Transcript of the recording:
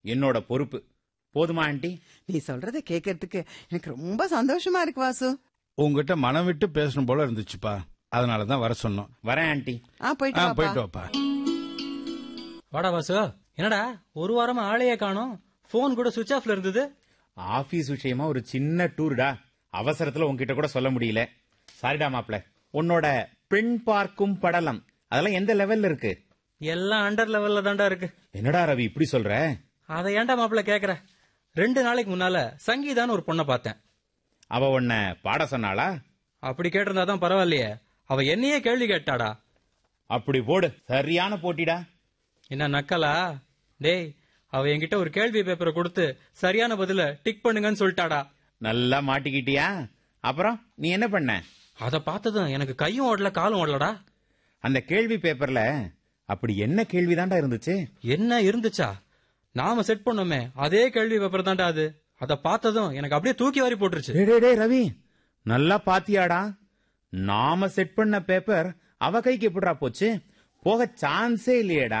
என்னோட பொறுப்பு போதுமா ஆண்டி நீ சொல்றத கேட்கறதுக்கு எனக்கு ரொம்ப சந்தோஷமா இருக்கு வாசு உங்ககிட்ட மனம் விட்டு பேசணும் போல இருந்துச்சுப்பா அதனாலதான் வர சொன்னோம் வரேன் ஆண்டி ஆ போயிட்டு ஆ, வாப்பா. போயிட்டு வாப்பா வாடா வாசு என்னடா ஒரு வாரமா ஆளையே காணோம் போன் கூட சுவிட்ச் ஆஃப்ல இருந்தது ஆபீஸ் விஷயமா ஒரு சின்ன டூர்டா அவசரத்துல உன்கிட்ட கூட சொல்ல முடியல சாரிடா மாப்ள உன்னோட பெண் பார்க்கும் படலம் அதெல்லாம் எந்த லெவல்ல இருக்கு எல்லாம் அண்டர் லெவல்ல தான்டா இருக்கு என்னடா ரவி இப்படி சொல்ற அதை ஏன்டா மாப்பிள்ள கேக்குற ரெண்டு நாளைக்கு முன்னால சங்கீதான்னு ஒரு பொண்ணை பார்த்தேன் அவ உன்னை பாட சொன்னாளா அப்படி கேட்டிருந்தா தான் பரவாயில்லையே அவ என்னையே கேள்வி கேட்டாடா அப்படி போடு சரியான போட்டிடா என்ன நக்கலா டேய் அவ என்கிட்ட ஒரு கேள்வி பேப்பரை கொடுத்து சரியான பதில டிக் பண்ணுங்கன்னு சொல்லிட்டாடா நல்லா மாட்டிக்கிட்டியா அப்புறம் நீ என்ன பண்ண அத பார்த்ததும் எனக்கு கையும் ஓடல காலும் ஓடலடா அந்த கேள்வி பேப்பர்ல அப்படி என்ன கேள்விதான்டா இருந்துச்சு என்ன இருந்துச்சா நாம செட் பண்ணோமே அதே கேள்வி பேப்பர் தான்டா அது அத பார்த்ததும் எனக்கு அப்படியே தூக்கி வாரி போட்டுருச்சு டேய், டேய், டேய், ரவி நல்லா பாத்தியாடா நாம செட் பண்ண பேப்பர் அவ கைக்கு எப்படிடா போச்சு போக சான்ஸே இல்லையேடா